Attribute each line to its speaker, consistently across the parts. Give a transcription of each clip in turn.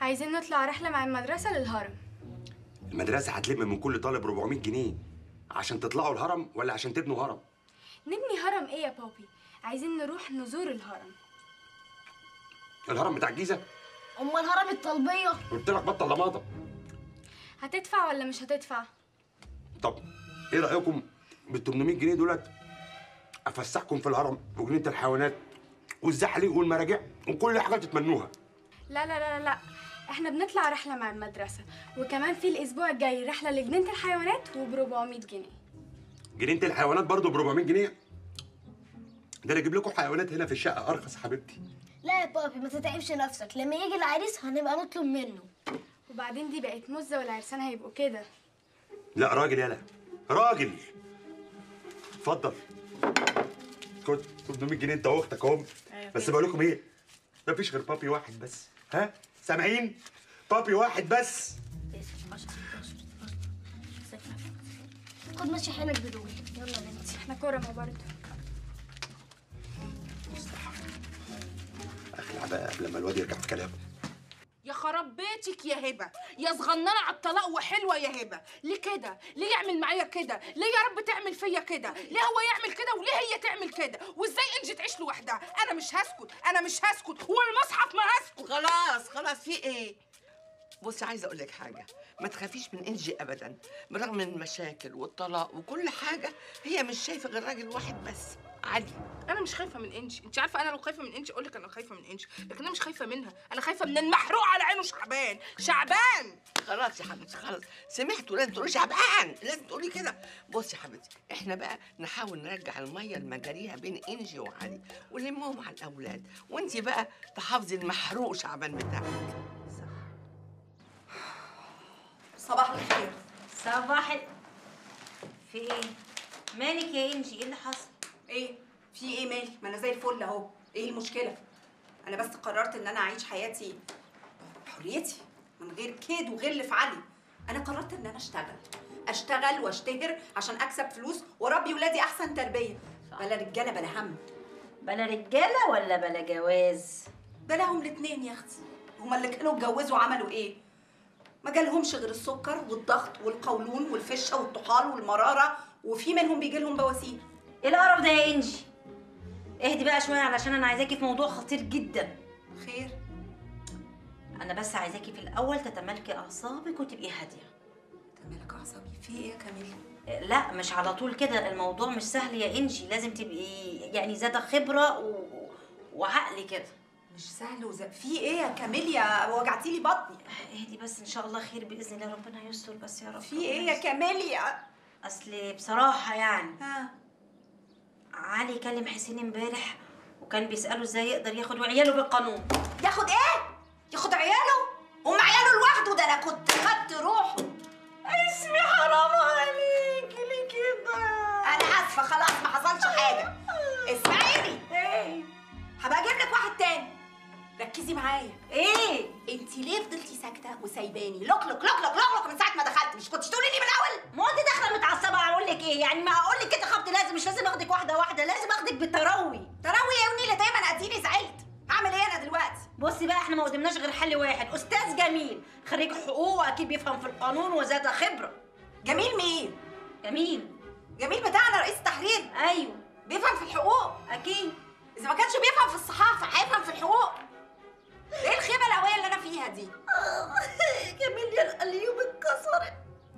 Speaker 1: عايزين نطلع رحلة مع المدرسة للهرم
Speaker 2: المدرسه هتلم من كل طالب 400 جنيه عشان تطلعوا الهرم ولا عشان تبنوا هرم
Speaker 1: نبني هرم ايه يا بابي عايزين نروح نزور الهرم
Speaker 2: الهرم بتاع الجيزه
Speaker 3: امال الهرم الطلبيه
Speaker 2: قلت لك بطل لماطه
Speaker 1: هتدفع ولا مش هتدفع
Speaker 2: طب ايه رايكم بال 800 جنيه دولت افسحكم في الهرم وجنينه الحيوانات والزحليق والمراجع وكل حاجه تتمنوها
Speaker 1: لا لا لا لا احنا بنطلع رحلة مع المدرسة وكمان في الأسبوع الجاي رحلة لجنينة الحيوانات وب 400 جنيه
Speaker 2: جنينه الحيوانات برضه ب 400 جنيه ده انا اجيب لكم حيوانات هنا في الشقه ارخص حبيبتي
Speaker 3: لا يا بابي ما تتعبش نفسك لما يجي العريس هنبقى نطلب منه
Speaker 1: وبعدين دي بقت مزة والعرسان هيبقوا كده
Speaker 2: لا راجل يالا راجل اتفضل خد 800 جنيه انت واختك اهم بس بقول لكم ايه مفيش غير بابي واحد بس ها سامعين بابي واحد بس
Speaker 3: خد ماشي حالك بدول يلا بنتي
Speaker 1: احنا كرمة برضه
Speaker 2: اخلع بقى قبل ما الواد يرجع في كلامه
Speaker 4: يا خراب بيتك يا هبه يا صغننه على الطلاق وحلوه يا هبه ليه كده ليه يعمل معايا كده ليه يا رب تعمل فيا كده ليه هو يعمل كده وليه هي تعمل كده وازاي انجي تعيش لوحدها انا مش هسكت انا مش هسكت والمصحف ما هسكت
Speaker 5: خلاص خلاص في ايه بصي عايزه اقول لك حاجه ما تخافيش من انجي ابدا برغم من المشاكل والطلاق وكل حاجه هي مش شايفه غير راجل واحد بس علي
Speaker 4: انا مش خايفه من انجي انت عارفه انا لو خايفه من انجي اقول لك انا خايفه من انجي لكن انا مش خايفه منها انا خايفه من المحروق على عينه شعبان شعبان
Speaker 5: خلاص يا حبيبتي خلاص سمعتوا لازم تقولي شعبان لازم تقولي كده بصي يا حبيبتي احنا بقى نحاول نرجع الميه لمجاريها بين انجي وعلي ونلمهم على الاولاد وانت بقى تحافظي المحروق شعبان بتاعك
Speaker 6: صباح الخير
Speaker 7: صباح ال... في ايه؟ مالك يا انجي؟ ايه اللي حصل؟
Speaker 6: ايه في ايه مالي ما انا زي الفل اهو ايه المشكله انا بس قررت ان انا اعيش حياتي حريتي من غير كيد وغل في علي انا قررت ان انا اشتغل اشتغل واشتهر عشان اكسب فلوس واربي ولادي احسن تربيه بلا رجاله بلا هم
Speaker 7: بلا رجاله ولا بلا جواز؟
Speaker 6: بلاهم الاتنين يا اختي هما اللي كانوا اتجوزوا عملوا ايه ما جالهمش غير السكر والضغط والقولون والفشه والطحال والمراره وفي منهم بيجي لهم بواسير
Speaker 7: ايه القرف ده يا انجي؟ اهدي بقى شويه علشان انا عايزاكي في موضوع خطير جدا
Speaker 6: خير
Speaker 7: انا بس عايزاكي في الاول تتمالكي اعصابك وتبقي هاديه
Speaker 6: تمالك اعصابي في ايه يا كاميليا
Speaker 7: لا مش على طول كده الموضوع مش سهل يا انجي لازم تبقي يعني ذات خبره و... وعقل كده
Speaker 6: مش سهل وز... في ايه يا كاميليا وجعتي لي بطني
Speaker 7: اهدي بس ان شاء الله خير باذن الله ربنا يستر بس يا رب
Speaker 6: في ايه يا كاميليا
Speaker 7: اصل بصراحه يعني
Speaker 6: ها
Speaker 7: علي كلم حسين امبارح وكان بيساله ازاي يقدر ياخد عياله بالقانون
Speaker 6: ياخد ايه ياخد عياله ام عياله لوحده ده انا كنت خدت روحه اسمي حرام عليك ليه كده انا اسفه خلاص ما حصلش حاجه اسمعيني ايه هبقى اجيب لك واحد تاني ركزي معايا
Speaker 7: ايه
Speaker 6: انت ليه فضلتي ساكته وسايباني لوك لوك لوك لوك لوك لوك من ساعه ما دخلت مش كنتش تقولي لي من الاول
Speaker 7: ما هو انت داخله متعصبه اقول لك ايه يعني ما اقول لك كده خبط لازم مش لازم اخدك واحده واحده لازم اخدك بالتراوي
Speaker 6: تراوي يا ونيله دايما اديني زعلت هعمل ايه انا دلوقتي
Speaker 7: بصي بقى احنا ما قدمناش غير حل واحد استاذ جميل خريج حقوق واكيد بيفهم في القانون وذات خبره
Speaker 6: جميل مين
Speaker 7: جميل
Speaker 6: جميل بتاعنا رئيس التحرير
Speaker 7: ايوه
Speaker 6: بيفهم في الحقوق
Speaker 7: اكيد
Speaker 6: اذا ما كانش بيفهم في الصحافه هيفهم في الحقوق ايه الخيبه الهويه اللي انا فيها دي
Speaker 7: جميل يا القليوب اتكسرت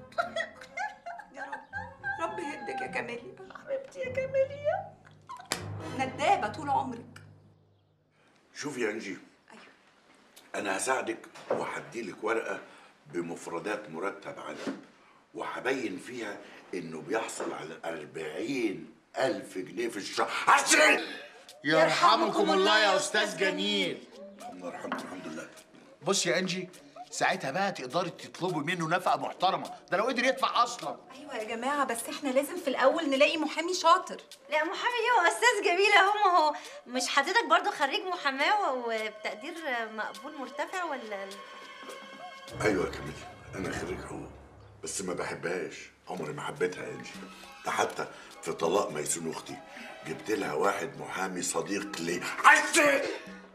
Speaker 6: يا رب رب يهدك يا كاميليا
Speaker 7: حبيبتي يا كاميليا
Speaker 6: ندابه طول عمرك
Speaker 8: شوفي يا انجي
Speaker 6: ايوه
Speaker 8: انا هساعدك وهديلك ورقه بمفردات مرتب عدد وهبين فيها انه بيحصل على أربعين ألف جنيه في الشهر عشرين
Speaker 9: يرحمكم الله يا استاذ جميل
Speaker 8: الله يرحمكم الحمد لله
Speaker 9: بص يا انجي ساعتها بقى تقدري تطلبي منه نفقه محترمه ده لو قدر يدفع اصلا
Speaker 6: ايوه يا جماعه بس احنا لازم في الاول نلاقي محامي شاطر
Speaker 7: لا محامي ايه هو استاذ جميل اهو ما هو مش حضرتك برضو خريج محاماه وبتقدير مقبول مرتفع ولا
Speaker 8: ايوه يا كميل انا خريج حقوق بس ما بحبهاش عمري ما حبيتها يا انجي ده حتى في طلاق ميسون اختي جبت لها واحد محامي صديق لي عشرين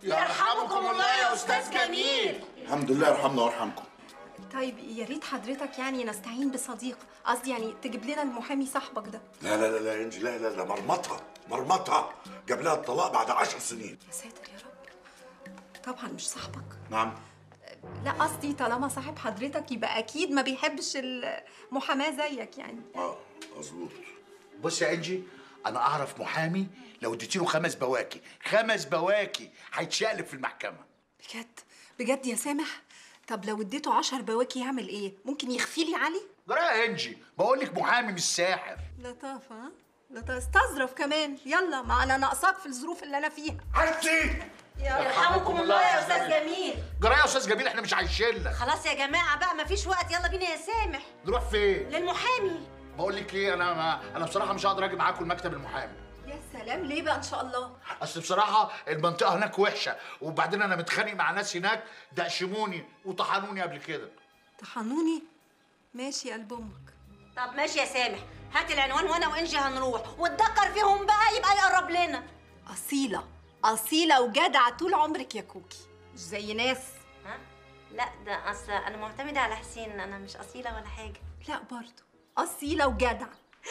Speaker 7: يرحمكم الله يا استاذ جميل
Speaker 8: الحمد لله يرحمنا ويرحمكم
Speaker 6: طيب يا ريت حضرتك يعني نستعين بصديق قصدي يعني تجيب لنا المحامي صاحبك ده
Speaker 8: لا لا لا لا يا انجي لا لا لا مرمطها مرمطها جاب لها الطلاق بعد عشر سنين
Speaker 6: يا ساتر يا رب طبعا مش صاحبك
Speaker 8: نعم
Speaker 6: لا قصدي طالما صاحب حضرتك يبقى اكيد ما بيحبش المحاماه زيك يعني
Speaker 8: اه مظبوط
Speaker 9: بص يا انجي انا اعرف محامي لو اديتي له خمس بواكي خمس بواكي هيتشقلب في المحكمه
Speaker 6: بجد بجد يا سامح طب لو اديته عشر بواكي يعمل ايه ممكن يخفي لي علي
Speaker 9: جرى يا انجي بقول لك محامي مش ساحر
Speaker 6: لطافه ها لطافه استظرف كمان يلا ما انا ناقصاك في الظروف اللي انا فيها
Speaker 8: حبيبتي
Speaker 7: يرحمكم الله يا استاذ جميل
Speaker 9: جرى يا استاذ جميل احنا مش عايشين لك
Speaker 7: خلاص يا جماعه بقى مفيش وقت يلا بينا يا سامح
Speaker 9: نروح فين
Speaker 7: للمحامي
Speaker 9: بقول لك ايه انا ما انا بصراحه مش هقدر اجي معاكم المكتب المحامي
Speaker 6: يا سلام ليه بقى ان شاء الله
Speaker 9: اصل بصراحه المنطقه هناك وحشه وبعدين انا متخانق مع ناس هناك دقشموني وطحنوني قبل كده
Speaker 6: طحنوني ماشي يا قلب امك
Speaker 7: طب ماشي يا سامح هات العنوان وانا وانجي هنروح واتذكر فيهم بقى يبقى يقرب لنا
Speaker 6: اصيله اصيله وجدعه طول عمرك يا كوكي مش زي ناس
Speaker 7: ها لا ده اصل انا معتمده على حسين انا مش اصيله ولا حاجه
Speaker 6: لا برضو اصيله وجدعه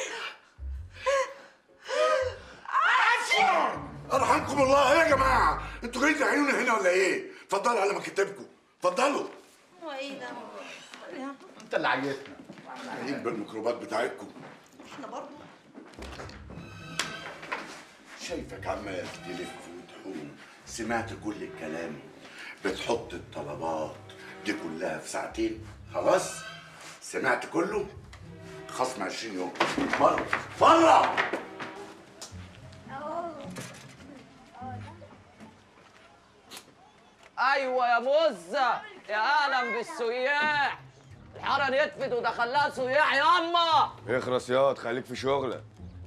Speaker 8: ارحمكم الله يا جماعه انتوا جايين تعينوني هنا ولا ايه اتفضلوا على مكتبكم اتفضلوا
Speaker 7: هو ايه ده
Speaker 9: انت اللي عيتنا
Speaker 8: جايين بالميكروبات بتاعتكم
Speaker 7: احنا برضه
Speaker 8: شايفك عمال تلف وتحوم سمعت كل الكلام بتحط الطلبات دي كلها في ساعتين خلاص سمعت كله خصم 20 يوم مرة مرة
Speaker 10: ايوه يا مزه يا اهلا بالسياح الحاره نتفت ودخلها سياح ياما
Speaker 11: اخرس ياض خليك في شغلك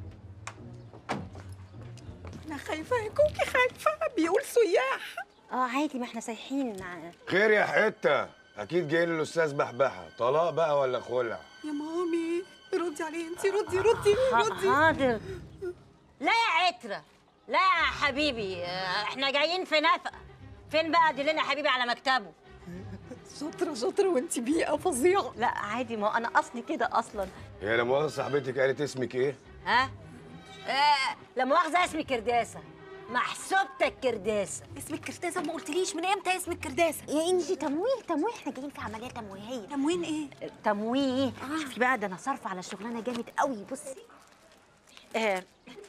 Speaker 6: انا خايفه يا كوكي خايفه بيقول سياح
Speaker 7: اه عادي ما احنا سايحين
Speaker 11: خير يا حته اكيد جاي للاستاذ بحبحه طلاق بقى ولا خلع
Speaker 6: يا مامي ردي عليه انت ردي ردي ردي
Speaker 7: حاضر لا يا عترة لا يا حبيبي آه، احنا جايين في نفق فين بقى دلنا يا حبيبي على مكتبه
Speaker 6: شاطره شاطره وانت بيئه فظيعه
Speaker 7: لا عادي ما انا اصلي كده اصلا
Speaker 11: هي لا مؤاخذه صاحبتك قالت اسمك ايه
Speaker 7: ها آه لا مؤاخذه اسمي كرداسه محسوبتك كرداسه
Speaker 6: اسمك كرداسه ما قلتليش من امتى اسمك كرداسه
Speaker 7: يا انجي تمويه تمويه احنا جايين في عمليه تمويهيه
Speaker 6: تموين ايه
Speaker 7: تمويه آه. شوفي بقى ده انا صارفه على الشغلانه جامد قوي بصي آه.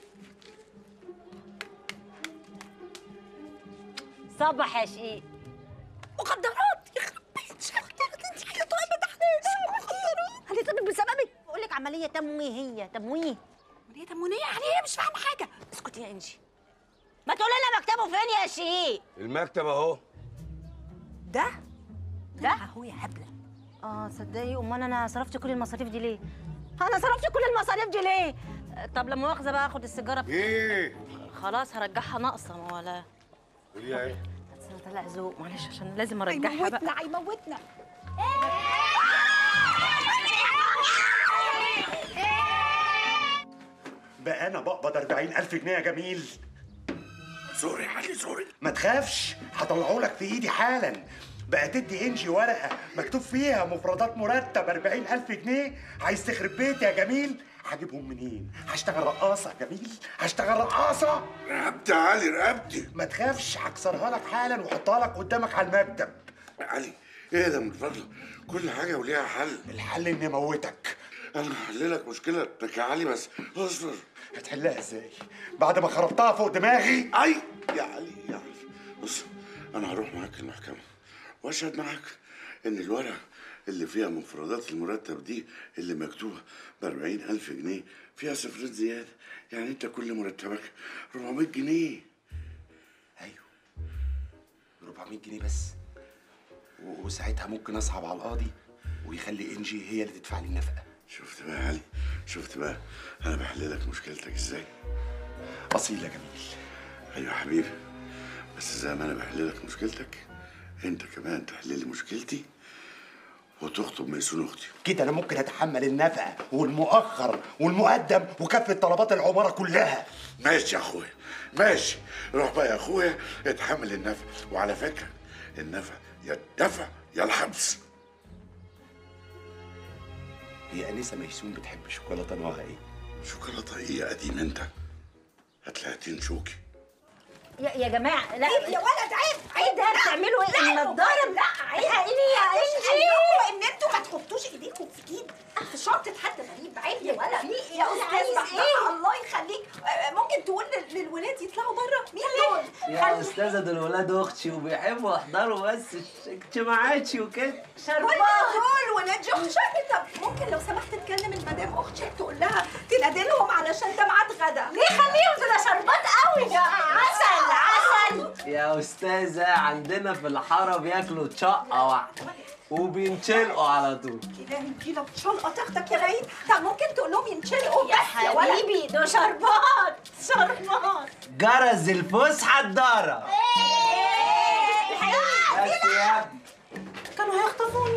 Speaker 7: صبح يا شقيق
Speaker 6: مخدرات يخرب بيت مخدرات انت حاجه طيبه ما تحتاجش مخدرات
Speaker 7: هنتصدق بسببك بقول لك عمليه تمويهيه تمويه
Speaker 6: هي تموينيه يعني ايه مش فاهمه حاجه
Speaker 7: اسكتي يا انجي ما تقولي لنا مكتبه فين يا شقيق
Speaker 11: المكتب اهو
Speaker 6: ده
Speaker 7: ده
Speaker 6: هو يا هبله
Speaker 7: اه صدقي امال انا صرفت كل المصاريف دي ليه انا صرفت كل المصاريف دي ليه طب لما مؤاخذه بقى اخد السيجاره ب...
Speaker 11: ايه
Speaker 7: خلاص هرجعها ناقصه ما ولا
Speaker 11: قولي ايه
Speaker 7: بس انا طلع ذوق معلش عشان لازم ارجعها بقى
Speaker 6: هيموتنا هيموتنا
Speaker 2: بقى انا بقبض 40000 جنيه يا جميل
Speaker 8: سوري علي سوري
Speaker 2: ما تخافش هطلعه لك في ايدي حالا بقى تدي انجي ورقه مكتوب فيها مفردات مرتب 40000 جنيه عايز تخرب بيتي يا جميل هجيبهم منين هشتغل رقاصه يا جميل هشتغل رقاصه
Speaker 8: رقبتي يا علي رقبتي
Speaker 2: ما تخافش هكسرها لك حالا واحطها لك قدامك على المكتب
Speaker 8: علي ايه ده من فضلك كل حاجة وليها حل
Speaker 2: الحل اني اموتك
Speaker 8: انا هحللك مشكلتك يا علي بس اصبر
Speaker 2: هتحلها ازاي بعد ما خربتها فوق دماغي
Speaker 8: اي يا علي يا علي بص انا هروح معاك المحكمة واشهد معاك ان الورقة اللي فيها مفردات المرتب دي اللي مكتوبة ب ألف جنيه فيها صفرين زيادة يعني انت كل مرتبك 400 جنيه
Speaker 2: ايوه 400 جنيه بس و- وساعتها ممكن اصعب على القاضي ويخلي انجي هي اللي تدفع لي النفقه
Speaker 8: شفت بقى يا علي شفت بقى انا بحللك مشكلتك ازاي
Speaker 2: اصيل يا جميل
Speaker 8: ايوه يا حبيبي بس زي ما انا بحللك مشكلتك انت كمان تحللي مشكلتي وتخطب ميسون اختي
Speaker 9: كده انا ممكن اتحمل النفقه والمؤخر والمقدم وكافه طلبات العماره كلها
Speaker 8: ماشي يا اخويا ماشي روح بقى يا اخويا اتحمل النفع وعلى فكره النفع يا الدفع يا الحبس
Speaker 9: هي انسه ميسون بتحب شوكولاته نوعها ايه
Speaker 8: شوكولاته ايه يا قديم انت هتلاقيتين شوكي
Speaker 7: يا, يا جماعه لا
Speaker 6: يا ولد عيب
Speaker 7: ايه ده بتعملوا ايه النضاره
Speaker 6: لا عيب
Speaker 7: الحقيني يا انجي
Speaker 6: ان انتوا ما تحطوش ايديكم في ايد في شنطه حد غريب عيب يا ولد
Speaker 7: في-
Speaker 6: يا
Speaker 7: عايز
Speaker 6: استاذ بحبح
Speaker 7: إيه؟
Speaker 6: الله يخليك آه، ممكن تقول لل- للولاد يطلعوا بره مين دول
Speaker 10: يا استاذه دول ولاد اختي وبيحبوا يحضروا بس اجتماعاتي وكده
Speaker 6: كل دول ولاد جوزك طب ممكن لو سمحت تكلم المدام اختك تقول لها تنادي لهم علشان ده ميعاد غدا
Speaker 7: ليه خليهم دول شربات قوي يا عسل عسل
Speaker 10: يا استاذه عندنا في الحاره بياكلوا شقه واحده وبينشلقوا على طول
Speaker 6: إلهي تجيلك شلقه تاخدك يا بعيد طب ممكن تقول لهم ينشلقوا
Speaker 7: يا
Speaker 6: بس يا ولد
Speaker 7: حبيبي دول شربات شربات
Speaker 10: جرز الفسحه الدارة بس يا ابني
Speaker 6: كانوا هيخطفوني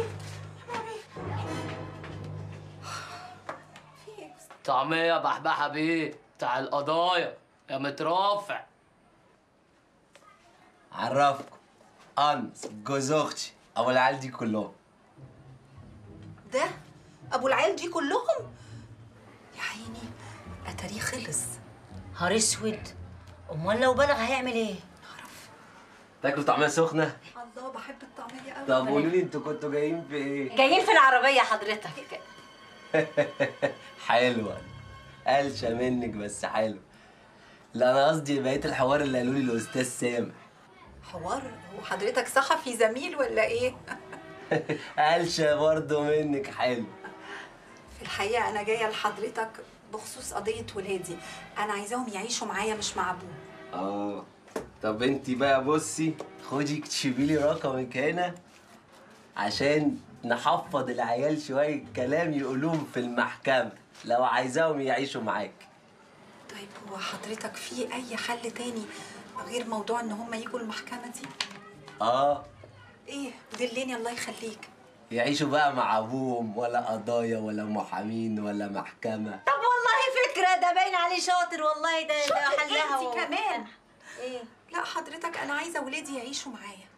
Speaker 12: طعمية بحبحة بيه بتاع القضايا يا مترافع
Speaker 10: عرفكم انس جوز اختي ابو العيال دي كلهم
Speaker 6: ده ابو العيال دي كلهم يا عيني اتاريه خلص
Speaker 7: نهار اسود امال لو بلغ هيعمل ايه
Speaker 10: تاكلوا طعميه سخنه
Speaker 6: الله بحب الطعميه قوي
Speaker 10: طب قولوا لي انتوا كنتوا جايين في ايه
Speaker 7: جايين في العربيه حضرتك
Speaker 10: حلوه قلشه منك بس حلو لا انا قصدي بقيه الحوار اللي قالوا لي الاستاذ سامح
Speaker 6: حوار وحضرتك صحفي زميل ولا ايه
Speaker 10: قلشه برضه منك حلو
Speaker 6: في الحقيقه انا جايه لحضرتك بخصوص قضيه ولادي انا عايزاهم يعيشوا معايا مش مع ابوه
Speaker 10: اه طب انت بقى بصي خدي اكتشفي لي رقمك هنا عشان نحفظ العيال شويه كلام يقولوهم في المحكمه لو عايزاهم يعيشوا معاك
Speaker 6: طيب هو حضرتك في اي حل تاني غير موضوع ان هم يجوا المحكمه دي
Speaker 10: اه
Speaker 6: ايه دلني الله يخليك
Speaker 10: يعيشوا بقى مع ابوهم ولا قضايا ولا محامين ولا محكمه
Speaker 7: طب والله فكره ده باين عليه شاطر والله ده ده
Speaker 6: شاطر
Speaker 7: حلها
Speaker 6: انت
Speaker 7: و-
Speaker 6: كمان
Speaker 7: ايه
Speaker 6: لا حضرتك انا عايزه ولادي يعيشوا معايا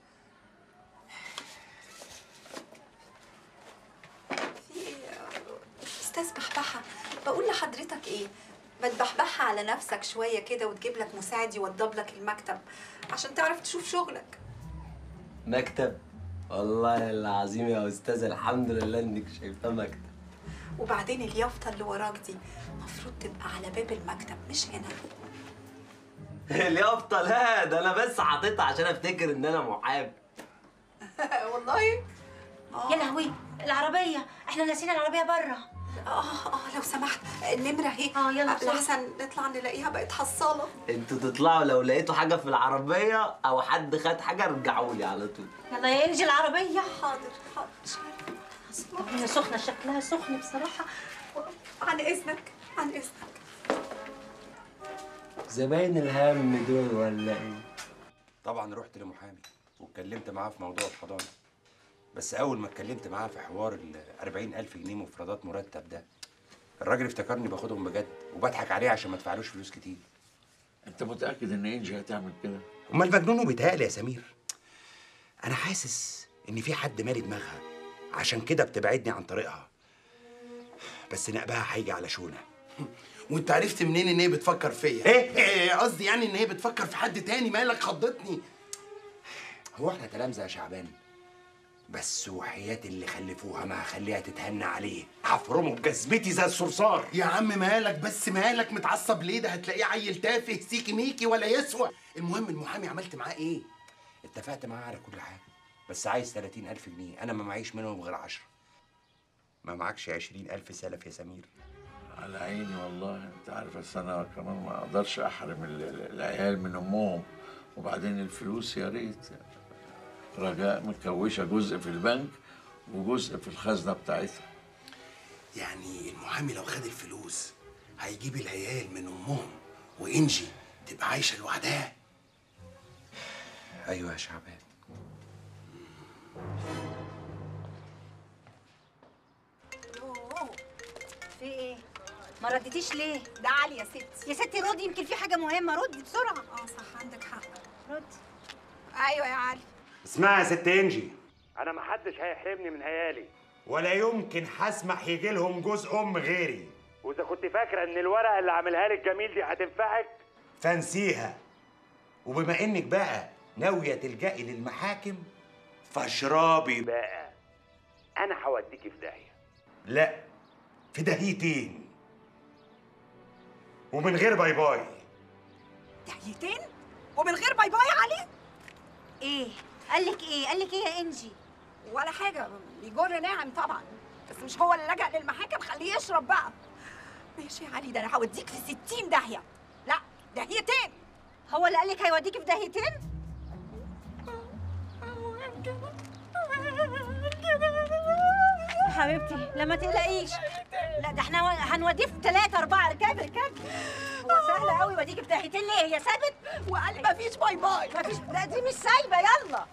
Speaker 6: في ايه يا استاذ بحبحه بقول لحضرتك ايه ما تبحبحها على نفسك شويه كده وتجيب لك مساعد يوضب لك المكتب عشان تعرف تشوف شغلك
Speaker 10: مكتب والله العظيم يا استاذ الحمد لله انك شايفاه مكتب
Speaker 6: وبعدين اليافطه اللي وراك دي المفروض تبقى على باب المكتب مش هنا
Speaker 10: اليافطه لا ده انا بس حاططها عشان افتكر ان انا محامي
Speaker 6: والله
Speaker 7: يا لهوي العربيه احنا ناسيين العربيه بره
Speaker 6: اه اه لو سمحت النمره اهي
Speaker 7: اه يلا بسرعة.
Speaker 6: لحسن نطلع نلاقيها بقت حصاله
Speaker 10: انتوا تطلعوا لو لقيتوا حاجه في العربيه او حد خد حاجه ارجعوا لي على طول
Speaker 7: يلا يا انجي العربيه
Speaker 6: حاضر حاضر
Speaker 7: طب هي سخنه شكلها سخن بصراحه
Speaker 6: عن اذنك عن اذنك
Speaker 10: زباين الهم دول ولا ايه
Speaker 11: طبعا رحت لمحامي واتكلمت معاه في موضوع الحضانه بس اول ما اتكلمت معاه في حوار ال 40000 جنيه مفردات مرتب ده الراجل افتكرني باخدهم بجد وبضحك عليه عشان ما ادفعلوش فلوس كتير
Speaker 13: انت متاكد ان انجي هتعمل كده
Speaker 2: امال مجنون بيتهيألي يا سمير انا حاسس ان في حد مالي دماغها عشان كده بتبعدني عن طريقها بس نقبها هيجي على شونه
Speaker 9: وانت عرفت منين ان هي بتفكر فيا
Speaker 2: إيه؟
Speaker 9: إيه، قصدي يعني ان هي بتفكر في حد تاني مالك خضتني
Speaker 11: هو احنا تلامذه يا شعبان بس وحياة اللي خلفوها ما هخليها تتهنى عليه هفرمه بجزمتي زي الصرصار
Speaker 9: يا عم مالك بس مالك متعصب ليه ده هتلاقيه عيل تافه سيكي ميكي ولا يسوى المهم المحامي عملت معاه ايه
Speaker 11: اتفقت معاه على كل حاجه بس عايز 30000 جنيه انا ما معيش منهم غير 10
Speaker 2: ما معكش 20000 سلف يا سمير
Speaker 13: على عيني والله انت عارف بس انا كمان ما اقدرش احرم ال- ال- العيال من امهم وبعدين الفلوس يا ريت رجاء مكوشه جزء في البنك وجزء في الخزنه بتاعتها
Speaker 9: يعني المحامي لو خد الفلوس هيجيب العيال من امهم وانجي تبقى عايشه لوحدها
Speaker 11: ايوه يا شعبان
Speaker 7: ما ردتيش ليه
Speaker 6: ده علي يا ستي
Speaker 7: يا ستي ردي يمكن في حاجه مهمه ردي بسرعه
Speaker 6: اه صح عندك حق
Speaker 7: ردي
Speaker 6: ايوه يا علي
Speaker 2: اسمعي يا ست انجي
Speaker 14: انا محدش هيحرمني من عيالي
Speaker 2: ولا يمكن هسمح يجي لهم جوز ام غيري
Speaker 14: واذا كنت فاكره ان الورقه اللي عاملها لك جميل دي هتنفعك
Speaker 2: فانسيها وبما انك بقى ناويه تلجئي للمحاكم فاشربي بقى
Speaker 14: انا هوديكي في داهيه
Speaker 2: لا في دهيتين ومن غير باي باي
Speaker 6: دقيقتين ومن غير باي باي يا علي
Speaker 7: ايه قال لك ايه قال لك ايه يا انجي
Speaker 6: ولا حاجه بيجر ناعم طبعا بس مش هو اللي لجأ للمحاكم خليه يشرب بقى ماشي يا علي ده انا هوديك في 60 داهيه لا داهيتين
Speaker 7: هو اللي قال لك هيوديكي في داهيتين يا حبيبتي لا ما تقلقيش لا ده احنا هنوديه في ثلاثة أربعة ركاب ركاب هو سهل قوي يوديكي في داهيتين ليه هي سابت
Speaker 6: وقال مفيش باي باي
Speaker 7: مفيش لا دي مش سايبة يلا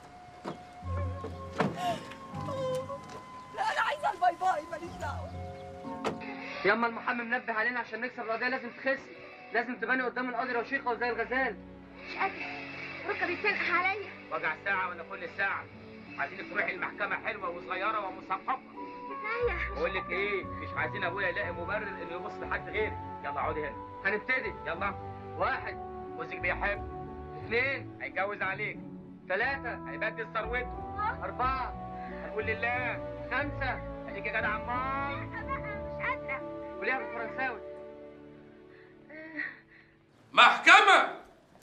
Speaker 6: لا انا عايزه الباي باي ماليش دعوه
Speaker 12: ياما المحامي منبه علينا عشان نكسب القضيه لازم تخسي لازم تباني قدام القاضي رشيقه وزي الغزال
Speaker 3: مش قادرة ركبي بتنقح عليا
Speaker 15: وجع ساعة ولا كل ساعة عايزينك تروحي المحكمة حلوة وصغيرة ومثقفة
Speaker 3: كفاية
Speaker 15: بقول لك ايه مش عايزين ابويا يلاقي مبرر انه يبص لحد غيري يلا اقعدي هنا هنبتدي يلا واحد جوزك بيحب اثنين هيتجوز عليك ثلاثة هيبدل ثروته أربعة هنقول لله خمسة اديك يا جدع عمار
Speaker 3: مش قادرة
Speaker 15: قوليها بالفرنساوي
Speaker 16: محكمة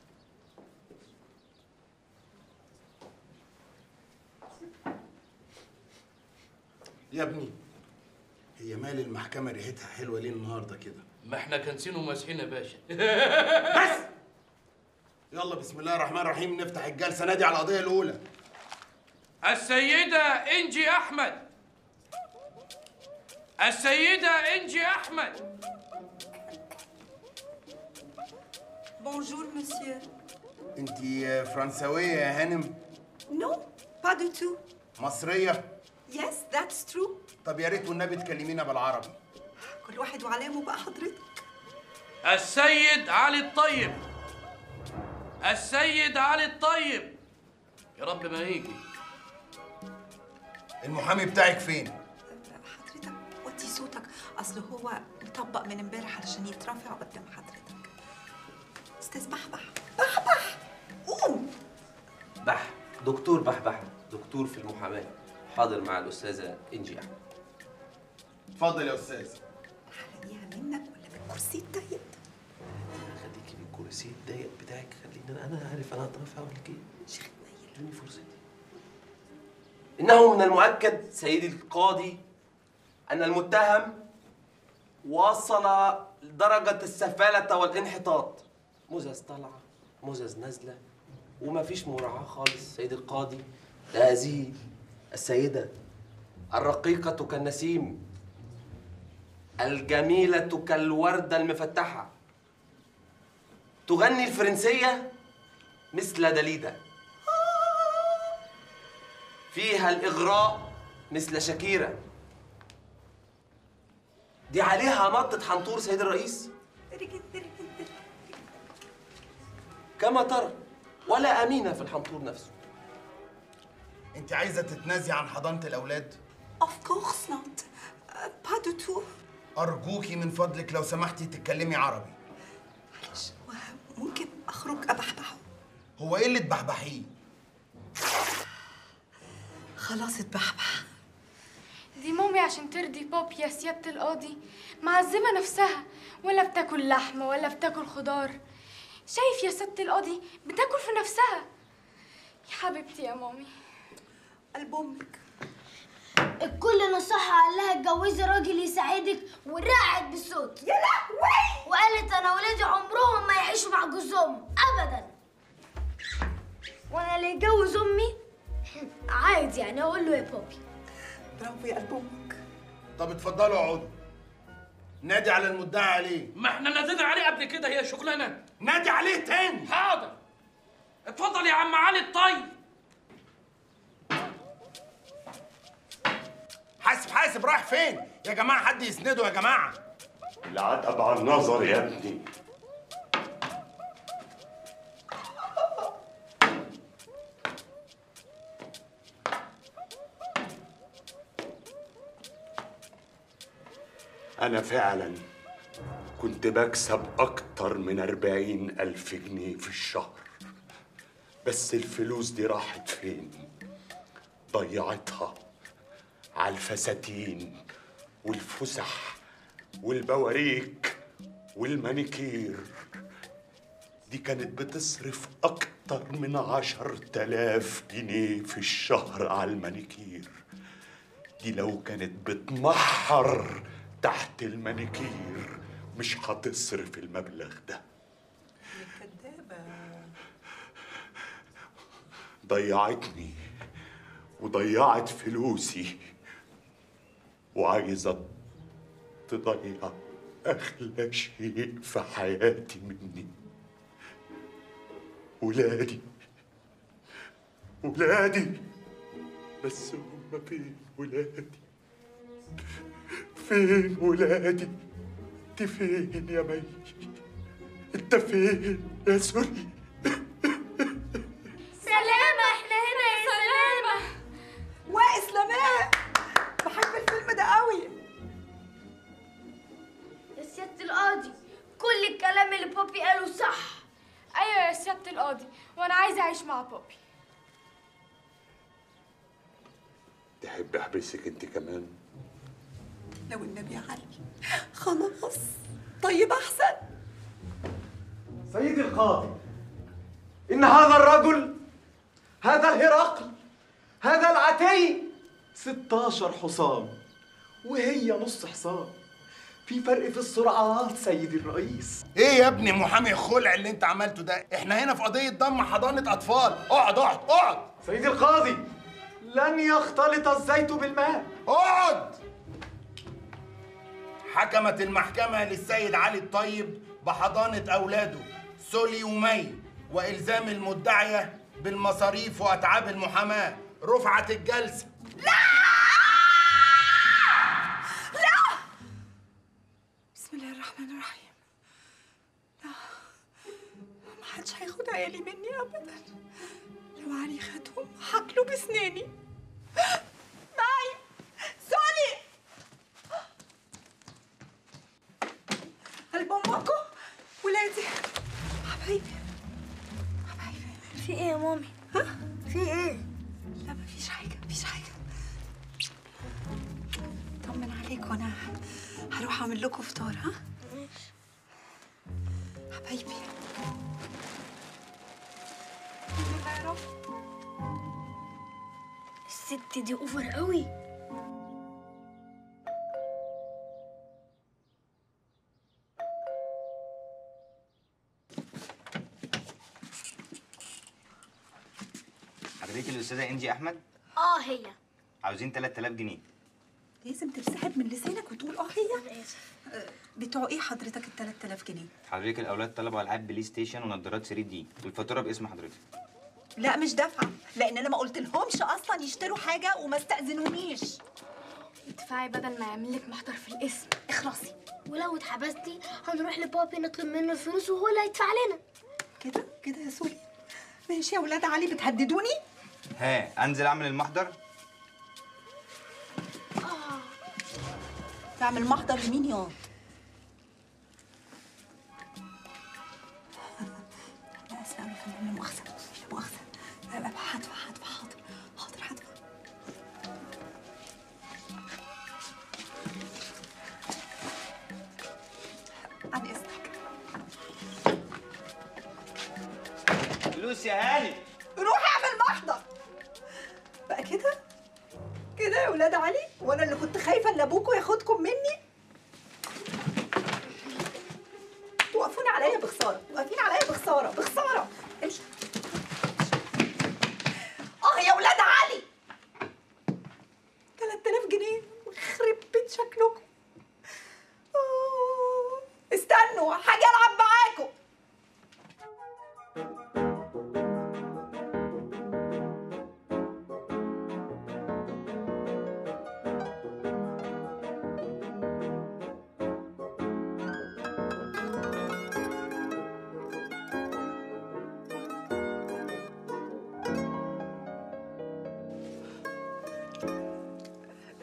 Speaker 9: يا ابني هي مال المحكمة ريحتها حلوة ليه النهاردة كده؟
Speaker 16: ما احنا كنسين وماسحين يا باشا
Speaker 9: بس يلا بسم الله الرحمن الرحيم نفتح الجلسة نادي على القضية الأولى
Speaker 16: السيدة إنجي أحمد السيدة إنجي أحمد
Speaker 6: بونجور مسيو
Speaker 9: أنت فرنساوية يا هانم؟
Speaker 6: نو با دو تو
Speaker 9: مصرية؟
Speaker 6: يس ذاتس ترو
Speaker 9: طب يا ريت والنبي تكلمينا بالعربي
Speaker 6: كل واحد وعلامه بقى حضرتك
Speaker 16: السيد علي الطيب السيد علي الطيب يا رب ما يجي
Speaker 9: المحامي بتاعك فين؟
Speaker 6: حضرتك وطي صوتك اصل هو مطبق من امبارح علشان يترافع قدام حضرتك استاذ بحبح بحبح قوم
Speaker 10: بح دكتور بحبح دكتور في المحاماه حاضر مع الاستاذه انجي احمد
Speaker 9: اتفضل يا أستاذ
Speaker 6: هلاقيها منك ولا بالكرسي الضيق
Speaker 10: خليكي بالكرسي الضيق بتاعك خليني انا عارف انا هترافع ولا ايه ادوني فرصتي انه من المؤكد سيدي القاضي ان المتهم وصل درجة السفالة والانحطاط مزز طالعة مزز نازلة وما فيش مراعاة خالص سيدي القاضي هذه السيدة الرقيقة كالنسيم الجميلة كالوردة المفتحة تغني الفرنسية مثل دليدا فيها الإغراء مثل شاكيرا دي عليها نطة حنطور سيد الرئيس كما ترى ولا أمينة في الحنطور نفسه
Speaker 9: أنت عايزة تتنازي عن حضانة الأولاد؟
Speaker 6: اوف كورس نوت با دو تو
Speaker 9: أرجوكي من فضلك لو سمحتي تتكلمي عربي
Speaker 6: معلش ممكن اخرج ابحبحه
Speaker 9: هو إيه اللي تبحبحيه؟
Speaker 6: خلاص اتبحبح
Speaker 1: دي مامي عشان ترضي بوب يا سيادة القاضي معذبة نفسها ولا بتاكل لحمة ولا بتاكل خضار شايف يا سيادة القاضي بتاكل في نفسها يا حبيبتي يا مامي
Speaker 6: قلب امك
Speaker 3: الكل نصحها قال لها اتجوزي راجل يساعدك ورقعت بالصوت يا لهوي وقالت انا ولادي عمرهم ما يعيشوا مع جوزهم ابدا وانا اللي يتجوز امي عادي يعني اقول له يا بابي
Speaker 6: برافو يا قلب امك
Speaker 9: طب اتفضلوا اقعدوا نادي على المدعي عليه
Speaker 16: ما احنا نادينا عليه قبل كده هي شغلانه
Speaker 9: نادي عليه تاني
Speaker 16: حاضر اتفضل يا عم علي الطيب
Speaker 9: حاسب حاسب رايح فين؟ يا جماعة حد يسنده يا جماعة
Speaker 2: العتب على النظر يا ابني أنا فعلا كنت بكسب أكتر من أربعين ألف جنيه في الشهر بس الفلوس دي راحت فين؟ ضيعتها على الفساتين والفسح والبواريك والمانيكير دي كانت بتصرف أكتر من عشر تلاف جنيه في الشهر على المانيكير دي لو كانت بتمحر تحت المانيكير مش هتصرف المبلغ ده ضيعتني وضيعت فلوسي وعايزة تضيع أغلى شيء في حياتي مني ولادي ولادي بس هم فين ولادي فين ولادي انت فين يا مي انت فين يا سوري
Speaker 3: سلامة احنا هنا يا سلامة
Speaker 17: واسلامات بحب الفيلم ده قوي
Speaker 3: يا سيادة القاضي كل الكلام اللي بابي قاله صح
Speaker 1: ايوه يا سيادة القاضي وانا عايزة اعيش مع بابي
Speaker 2: تحب احبسك انت كمان
Speaker 17: لو النبي يا علي خلاص طيب احسن
Speaker 18: سيدي القاضي إن هذا الرجل هذا الهرقل هذا العتي 16 حصان وهي نص حصان في فرق في السرعات سيدي الرئيس
Speaker 9: ايه يا ابني محامي خلع اللي انت عملته ده احنا هنا في قضيه ضم حضانه اطفال اقعد اقعد اقعد
Speaker 18: سيدي القاضي لن يختلط الزيت بالماء
Speaker 9: اقعد حكمت المحكمة للسيد علي الطيب بحضانة أولاده سولي ومي وإلزام المدعية بالمصاريف وأتعاب المحاماة رفعت الجلسة
Speaker 17: بسم الله الرحمن الرحيم لا محدش هياخد عيالي مني ابدا لو علي خدهم هاكله بسناني معي سولي قلب امكم ولادي حبايبي
Speaker 3: في ايه يا مامي؟
Speaker 17: ها؟
Speaker 3: في ايه؟
Speaker 17: لا مفيش حاجة مفيش حاجة طمن عليك وانا هروح اعمل لكم فطار ها؟ حبايبي يا رب
Speaker 3: الست دي اوفر قوي
Speaker 19: حضرتك الاستاذه انجي احمد
Speaker 3: اه هي
Speaker 19: عاوزين 3000 جنيه
Speaker 17: لازم تنسحب من لسانك وتقول اه هي آه، بتوع ايه حضرتك ال 3000 جنيه؟
Speaker 19: حضرتك الاولاد طلبوا العاب بلاي ستيشن ونظارات 3 دي والفاتوره باسم حضرتك
Speaker 17: لا مش دافعة لأن أنا ما قلت لهمش أصلا يشتروا حاجة وما استأذنونيش
Speaker 1: ادفعي بدل ما يعمل لك محضر في الاسم
Speaker 3: اخلصي ولو اتحبستي هنروح لبابي نطلب منه الفلوس وهو اللي هيدفع لنا
Speaker 17: كده كده يا سوري ماشي يا ولاد علي بتهددوني؟
Speaker 19: ها انزل اعمل المحضر
Speaker 17: تعمل محضر لمين يا لا اسف أوي يا فندم لا مؤاخذة لا مؤاخذة لا، لا، هدفع هدفع حاضر حاضر هدفع عن إذنك
Speaker 19: فلوس يا هاني
Speaker 17: روحي اعمل محضر بقى كده كده يا ولاد علي وانا اللي كنت خايفه ان ابوكوا ياخدكم مني توقفوني عليا بخساره واقفين عليا بخساره بخساره امشي اه يا ولاد علي 3000 جنيه يخرب بيت شكلكم آه، استنوا حاجه العب معاكم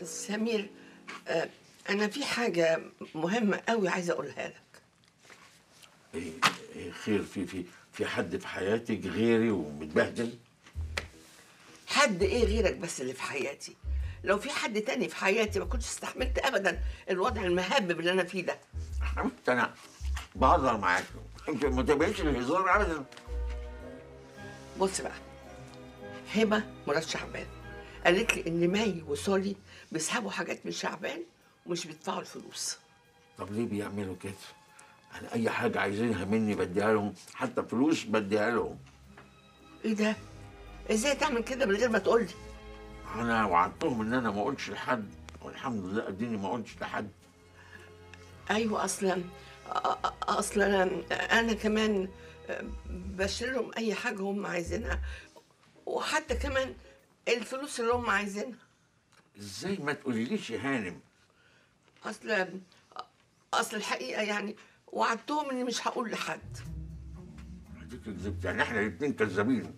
Speaker 5: سمير آه، انا في حاجه مهمه قوي عايزه اقولها لك
Speaker 13: إيه إيه خير في في في حد في حياتك غيري ومتبهدل
Speaker 5: حد ايه غيرك بس اللي في حياتي لو في حد تاني في حياتي ما كنتش استحملت ابدا الوضع المهبب اللي انا فيه ده
Speaker 13: حبيبتي انا بهزر معاك انت ما تبقيش الهزار ابدا
Speaker 5: بص بقى هبه مرات شعبان قالت لي ان مي وسولي بيسحبوا حاجات من شعبان ومش بيدفعوا الفلوس
Speaker 13: طب ليه بيعملوا كده؟ انا اي حاجه عايزينها مني بديها لهم حتى فلوس بديها لهم
Speaker 5: ايه ده ازاي تعمل كده من غير ما تقول لي
Speaker 13: انا وعدتهم ان انا ما اقولش لحد والحمد لله اديني ما قلتش لحد
Speaker 5: ايوه اصلا أ- أ- اصلا انا انا كمان بشتري لهم اي حاجه هم عايزينها وحتى كمان الفلوس اللي هم عايزينها
Speaker 13: ازاي ما تقوليليش يا هانم
Speaker 5: اصل اصل الحقيقه يعني وعدتهم اني مش هقول لحد
Speaker 13: اديك كذبت يعني احنا الاثنين كذابين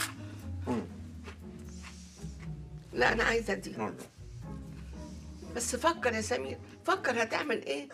Speaker 5: لا انا عايزه دي بس فكر يا سمير فكر هتعمل ايه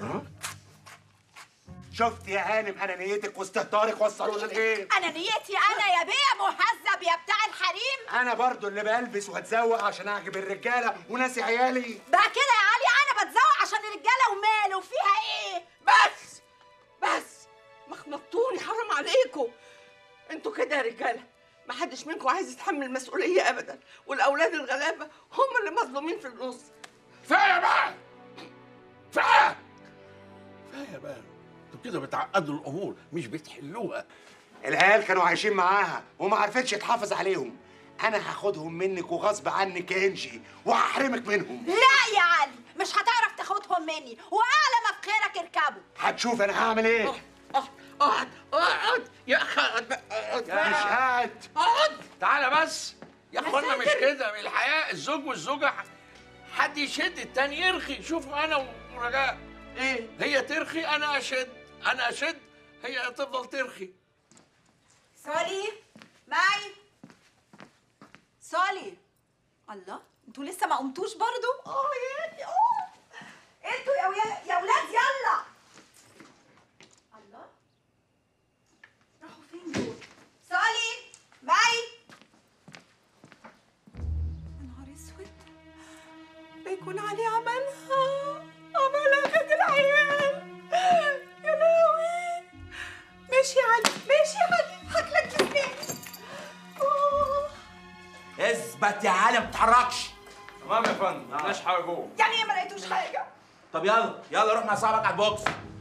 Speaker 2: شفت يا هانم انانيتك واستهتارك وصلوا لايه
Speaker 7: انا نيتي انا يا بيه مهذب يا بتاع الحريم
Speaker 2: انا برضو اللي بلبس واتزوق عشان اعجب الرجاله وناسي عيالي
Speaker 7: بقى كده يا علي انا بتزوق عشان الرجاله وماله فيها ايه
Speaker 5: بس بس مخنطوني حرام عليكم انتوا كده يا رجاله ما حدش منكم عايز يتحمل المسؤوليه ابدا والاولاد الغلابه هم اللي مظلومين في النص
Speaker 13: كفايه بقى كفايه كفايه بقى انتوا كده بتعقدوا الامور مش بتحلوها
Speaker 2: العيال كانوا عايشين معاها وما عرفتش تحافظ عليهم انا هاخدهم منك وغصب عنك يا انجي وهحرمك منهم
Speaker 7: لا يا علي مش هتعرف تاخدهم مني واعلى ما في خيرك اركبوا
Speaker 2: هتشوف انا هعمل ايه
Speaker 5: اقعد اقعد يا اخي اقعد بقى اقعد بقى.
Speaker 2: مش قاعد
Speaker 5: اقعد
Speaker 11: تعالى بس يا اخوانا مش كده الحياه الزوج والزوجه ح- حد يشد التاني يرخي شوفوا انا ورجاء
Speaker 5: ايه
Speaker 11: هي ترخي انا اشد انا اشد هي تفضل ترخي
Speaker 17: سولي معي سولي الله انتوا لسه ما قمتوش برضو اه يا اه انتوا يا ويا يا ولاد يلا الله راحوا فين دول سولي معي يا نهار اسود بيكون علي عملها عملها خد العيال يا لهوي ماشي يا علي ماشي يا علي هاكلك جسمي
Speaker 20: اثبت يا علي ما تتحركش
Speaker 15: تمام يا فندم مالناش حاجه جوه
Speaker 17: يعني ايه ما لقيتوش حاجه
Speaker 20: طب يلا يلا روح مع صاحبك على البوكس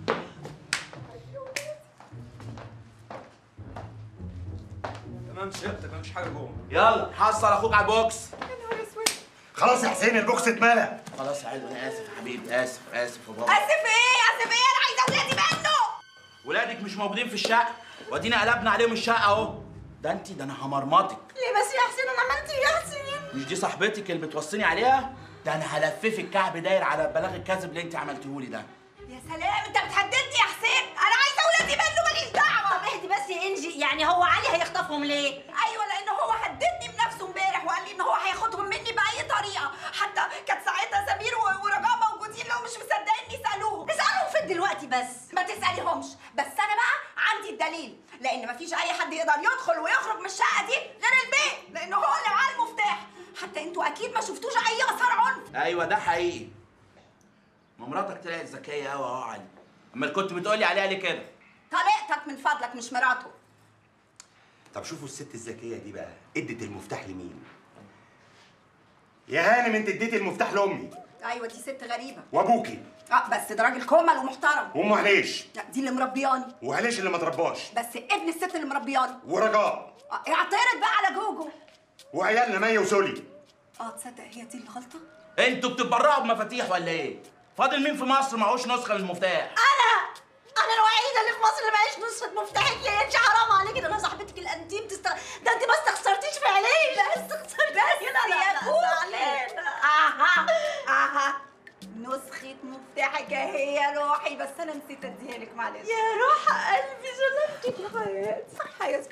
Speaker 15: تمام سيادتك مفيش حاجه جوه
Speaker 20: يلا حصل اخوك على البوكس
Speaker 2: خلاص يا حسين البوكس اتملى
Speaker 20: خلاص يا علي انا اسف يا حبيبي اسف اسف يا بابا
Speaker 17: اسف ايه اسف ايه انا عايزه ولادي منه
Speaker 20: ولادك مش موجودين في الشقه وادينا قلبنا عليهم الشقه اهو ده انت ده انا همرمطك
Speaker 17: ليه بس يا حسين انا عملت ايه يا حسين
Speaker 20: مش دي صاحبتك اللي بتوصيني عليها ده انا هلففك كعب داير على البلاغ الكاذب اللي انت عملته لي ده
Speaker 17: يا سلام انت بتهددني يا حسين انا عايزه ولادي منه ماليش دعوه
Speaker 7: طب اهدي بس يا انجي يعني هو علي هيخطفهم ليه
Speaker 17: ايوه لان هو هددني بنفسه امبارح وقال لي ان هو هياخدهم مني باي طريقه حتى كانت ساعتها سمير و- ورجاء موجودين لو مش مصدقيني اسالوهم
Speaker 7: اسالهم فين دلوقتي بس
Speaker 17: ما تساليهمش بس انا بقى عندي الدليل لان مفيش اي حد يقدر يدخل ويخرج من الشقه دي غير البيت لان هو اللي معاه المفتاح حتى انتوا اكيد ما شفتوش اي اثار عنف
Speaker 20: ايوه ده حقيقي ما مراتك طلعت ذكيه قوي اهو يا علي امال كنت بتقولي عليها ليه كده
Speaker 17: طليقتك من فضلك مش مراته
Speaker 2: طب شوفوا الست الذكيه دي بقى ادت المفتاح لمين يا هانم انت اديتي المفتاح لامي
Speaker 17: ايوه دي ست غريبه
Speaker 2: وابوكي
Speaker 17: اه بس ده راجل كومل ومحترم
Speaker 2: وام هليش
Speaker 17: لا دي اللي مربياني
Speaker 2: وهليش اللي ما ترباش
Speaker 17: بس ابن الست اللي مربياني
Speaker 2: ورجاء
Speaker 17: اه اعترض بقى على جوجو
Speaker 2: وعيالنا مي وسولي
Speaker 17: اه تصدق هي دي الغلطه
Speaker 20: انتوا بتتبرعوا بمفاتيح ولا ايه فاضل مين في مصر معهوش نسخه من المفتاح
Speaker 7: انا انا الوحيده اللي في مصر اللي معيش نسخه مفتاحك يا انت حرام عليكي ده انا صاحبتك الانتيم تست... ده انت ما استخسرتيش في عينيك لا استخسرتيش
Speaker 17: بس
Speaker 7: كده لا
Speaker 17: يا
Speaker 7: لا
Speaker 17: بوكي اها اها نسخة مفتاحك اهي يا روحي بس انا نسيت اديها لك معلش
Speaker 7: يا روح قلبي ظلمتك
Speaker 17: يا حياتي صح يا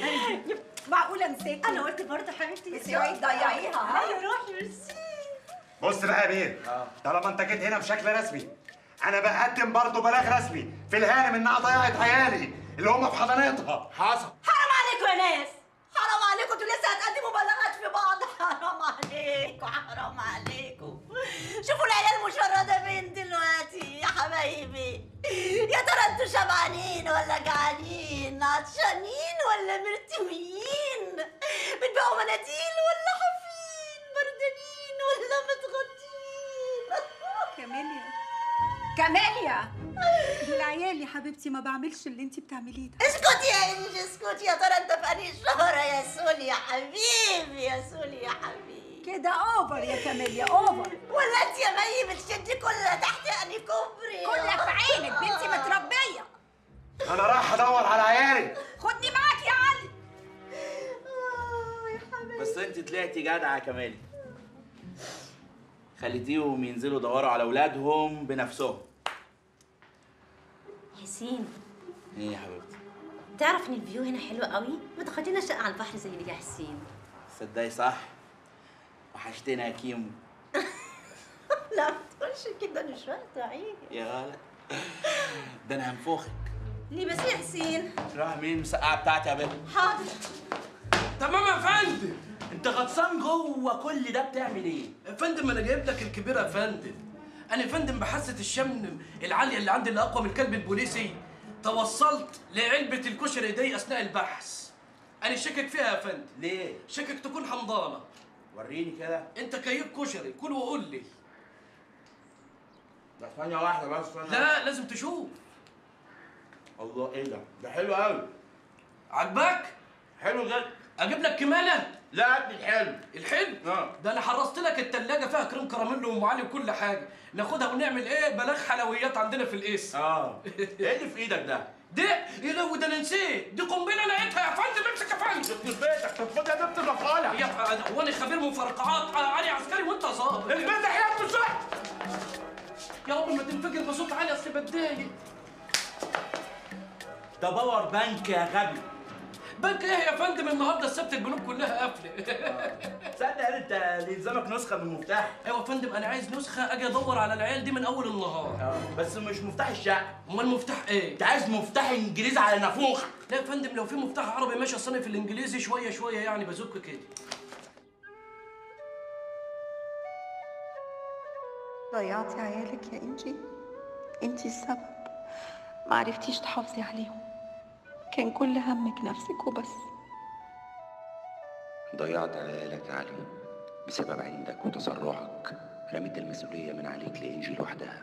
Speaker 17: معقولة نسيت
Speaker 7: انا قلت برضه حبيبتي
Speaker 17: بس اوعي تضيعيها ها
Speaker 7: يا روحي ميرسي
Speaker 2: بص بقى يا بيه طالما انت جيت هنا بشكل رسمي انا بقدم برضه بلاغ رسمي في الهانم انها ضيعت عيالي اللي هم في حضانتها حصل
Speaker 7: حرام عليكم يا ناس حرام عليكم انتوا لسه هتقدموا بلاغات في بعض حرام عليكم حرام عليكم شوفوا العيال المشردة فين دلوقتي يا حبايبي يا ترى انتوا شبعانين ولا جعانين عطشانين ولا مرتويين بتبيعوا مناديل ولا حافين بردانين ولا متغطين
Speaker 17: كاميليا كاميليا دول عيالي حبيبتي ما بعملش اللي انت بتعمليه ده
Speaker 7: اسكت يا انجي اسكت يا ترى انت في انهي شهرة يا سولي يا حبيبي يا سولي يا حبيبي
Speaker 17: كده اوفر يا كاميليا اوفر
Speaker 7: ولا انت يا مي بتشدي كلها تحت اني كوبري
Speaker 17: كلها في عينك بنتي متربيه
Speaker 2: انا رايح ادور على عيالي
Speaker 17: خدني معاك يا علي
Speaker 20: بس انت طلعتي جدعه يا كمال خليتيهم ينزلوا يدوروا على اولادهم بنفسهم
Speaker 7: ياسين
Speaker 20: ايه يا حبيبتي
Speaker 7: تعرف ان الفيو هنا حلو قوي ما تاخدينا شقه على البحر زي اللي يا حسين
Speaker 20: تصدقي صح وحشتنا يا كيمو
Speaker 7: لا ما تقولش كده انا مش واخده عيني
Speaker 20: يا غلا ده انا هنفخك
Speaker 7: ليه بس يا حسين
Speaker 20: راح مين المسقعه بتاعتي يا بنت
Speaker 7: حاضر
Speaker 21: تمام يا فندم
Speaker 20: انت غطسان جوه كل ده بتعمل ايه
Speaker 21: يا فندم انا جايب لك الكبيره يا فندم انا يا فندم بحاسه الشم العاليه اللي عندي اللي اقوى من الكلب البوليسي توصلت لعلبه الكشري دي اثناء البحث انا شاكك فيها يا فندم
Speaker 20: ليه
Speaker 21: شاكك تكون حمضانه
Speaker 20: وريني كده
Speaker 21: انت كيف كشري كل وقول لي
Speaker 20: بس ثانيه واحده بس ثانية
Speaker 21: لا لازم تشوف
Speaker 20: الله ايه ده ده حلو قوي
Speaker 21: عجبك
Speaker 20: حلو جدا
Speaker 21: اجيب لك كماله
Speaker 20: لا هات لي الحلو
Speaker 21: الحلو
Speaker 20: اه
Speaker 21: ده انا حرصت لك التلاجة فيها كريم كراميل وام علي وكل حاجه ناخدها ونعمل ايه بلاغ حلويات عندنا في القسم
Speaker 20: اه ايه اللي في ايدك ده
Speaker 21: دي يا لو ده انا نسيت دي قنبله لقيتها يا فندم امسك يا فندم
Speaker 20: في بيتك طب خد يا بنت الرفاله
Speaker 21: يا ف- هو انا خبير مفرقعات آه، علي عسكري وانت ظابط
Speaker 20: البنت حياة بصوت
Speaker 21: يا رب ما تنفجر بصوت عالي اصل بتضايق
Speaker 20: ده باور بانك يا غبي
Speaker 21: بنك ايه يا فندم النهارده السبت البنوك كلها قافله
Speaker 20: تصدق انت يلزمك نسخه من المفتاح
Speaker 21: ايوه يا فندم انا عايز نسخه اجي ادور على العيال دي من اول النهار
Speaker 20: اه بس مش مفتاح الشقه
Speaker 21: امال المفتاح ايه
Speaker 20: انت عايز مفتاح انجليزي على نافوخ
Speaker 21: لا يا فندم لو في مفتاح عربي ماشي اصل أنا في الانجليزي شويه شويه يعني بزك كده
Speaker 17: ضيعتي عيالك يا انجي انتي السبب ما عرفتيش تحافظي عليهم كان كل همك نفسك وبس
Speaker 22: ضيعت عيالك يا علي بسبب عندك وتسرعك رميت المسؤولية من عليك لإنجي لوحدها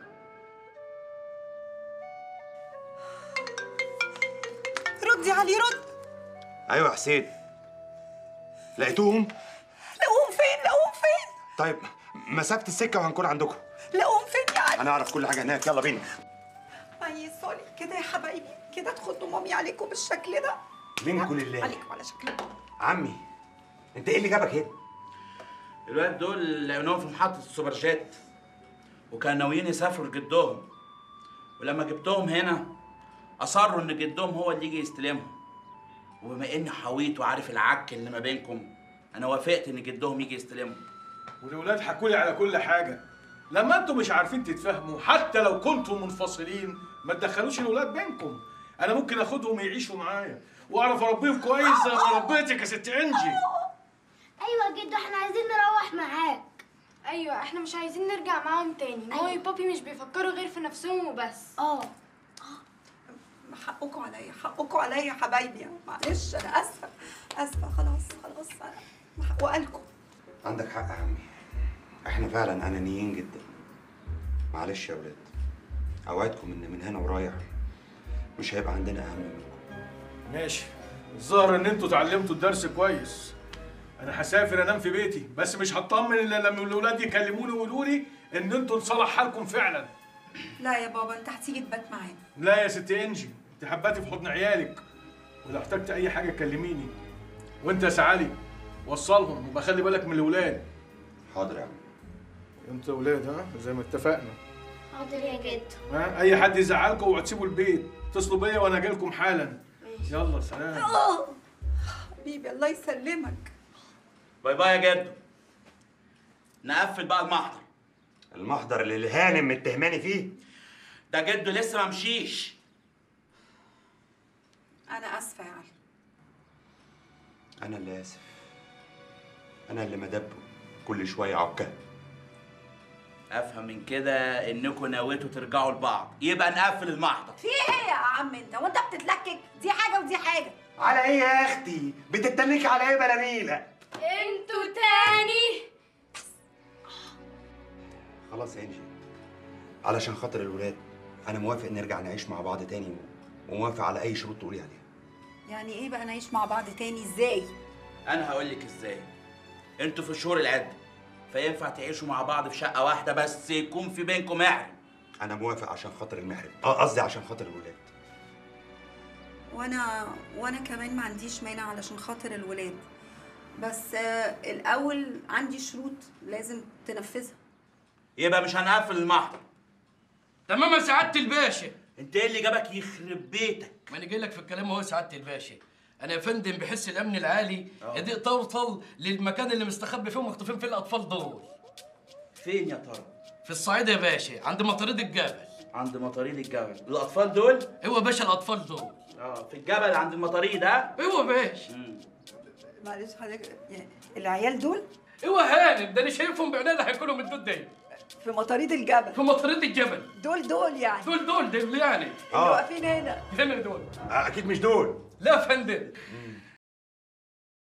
Speaker 17: ردي علي رد
Speaker 2: ايوه يا حسين لقيتوهم
Speaker 17: لقوهم فين لقوهم فين
Speaker 2: طيب مسافه السكه وهنكون عندكم
Speaker 17: لقوهم فين يا علي
Speaker 2: انا اعرف كل حاجه هناك يلا بينا
Speaker 17: اي سوري كده يا حبايبي كده تخدوا مامي عليكم بالشكل ده
Speaker 2: منكم لله
Speaker 17: عليكم على شكلكم
Speaker 2: عمي انت ايه اللي جابك هنا
Speaker 20: الواد دول لقيناهم في محطه السوبر جيت وكانوا ناويين يسافروا لجدهم ولما جبتهم هنا اصروا ان جدهم هو اللي يجي يستلمهم وبما اني حويط وعارف العك اللي ما بينكم انا وافقت ان جدهم يجي يستلمهم
Speaker 23: والولاد حكوا لي على كل حاجه لما انتوا مش عارفين تتفاهموا حتى لو كنتوا منفصلين ما تدخلوش الولاد بينكم انا ممكن اخدهم يعيشوا معايا واعرف اربيهم كويس زي ما ربيتك يا ست انجي
Speaker 3: ايوه يا جدو احنا عايزين نروح معاك
Speaker 1: ايوه احنا مش عايزين نرجع معاهم تاني مامي وبابي مش بيفكروا غير في نفسهم وبس
Speaker 3: اه
Speaker 17: حقكم عليا حقكم عليا يا حبايبي معلش انا اسفه اسفه خلاص خلاص انا حقه لكم
Speaker 2: عندك حق يا عمي احنا فعلا انانيين جدا معلش يا ولاد اوعدكم ان من هنا ورايح مش هيبقى عندنا اهم منكم
Speaker 23: ماشي الظاهر ان انتوا اتعلمتوا الدرس كويس انا هسافر انام في بيتي بس مش هطمن الا لما الاولاد يكلموني ويقولوا لي ان انتوا انصلح حالكم فعلا
Speaker 17: لا يا بابا انت هتيجي تبات معانا
Speaker 23: لا يا ست انجي انت حباتي في حضن عيالك ولو احتجت اي حاجه كلميني وانت يا سعالي وصلهم وبقى خلي بالك من الاولاد
Speaker 2: حاضر يا عم
Speaker 23: انت اولاد ها زي ما اتفقنا
Speaker 3: حاضر يا جدو
Speaker 23: ها اي حد يزعلكم اوعوا تسيبوا البيت اتصلوا بيا وانا جاي لكم حالا يلا سلام
Speaker 17: اه حبيبي الله يسلمك
Speaker 20: باي باي يا جدو نقفل بقى المحضر
Speaker 2: المحضر اللي الهانم متهماني فيه
Speaker 20: ده جده لسه ما مشيش
Speaker 6: انا اسفه يا علي
Speaker 2: انا اللي اسف انا اللي مدبه كل شويه عكها
Speaker 20: افهم من كده انكم نويتوا ترجعوا لبعض يبقى نقفل المحضر
Speaker 6: في ايه يا عم انت وانت بتتلكك دي حاجه ودي حاجه
Speaker 2: على ايه يا اختي بتتنكي على ايه بلاميله
Speaker 1: انتوا تاني
Speaker 2: خلاص يا انجي علشان خاطر الولاد انا موافق نرجع نعيش مع بعض تاني وموافق على اي شروط تقولي عليها
Speaker 6: يعني ايه بقى نعيش مع بعض تاني ازاي
Speaker 20: انا هقول لك ازاي انتوا في شهور العده فينفع تعيشوا مع بعض في شقه واحده بس يكون في بينكم محرم
Speaker 2: انا موافق عشان خاطر المحرم اه قصدي عشان خاطر الولاد
Speaker 6: وانا وانا كمان ما عنديش مانع علشان خاطر الولاد بس آه الاول عندي شروط لازم تنفذها
Speaker 20: يبقى مش هنقفل المحضر
Speaker 21: تمام يا سعاده الباشا
Speaker 20: انت ايه اللي جابك يخرب بيتك
Speaker 21: ما انا جاي لك في الكلام اهو يا سعاده الباشا انا يا فندم بحس الامن العالي يضيق توصل للمكان اللي مستخبي فيه ومخطوفين فيه الاطفال دول
Speaker 20: فين يا ترى
Speaker 21: في الصعيد يا باشا عند مطاريد الجبل
Speaker 20: عند مطاريد الجبل الاطفال دول
Speaker 21: ايوه يا باشا الاطفال دول
Speaker 20: اه في الجبل عند المطاريد ها
Speaker 21: ايوه يا باشا
Speaker 6: معلش حضرتك يعني العيال دول
Speaker 21: ايوه هانم ده انا شايفهم بعيني اللي هياكلوا من الدود دي
Speaker 6: في مطاريد الجبل
Speaker 21: في مطاريد الجبل
Speaker 6: دول دول يعني
Speaker 21: دول دول دول يعني
Speaker 6: اللي واقفين هنا
Speaker 21: هنا دول
Speaker 2: آه اكيد مش دول
Speaker 21: لا يا فندم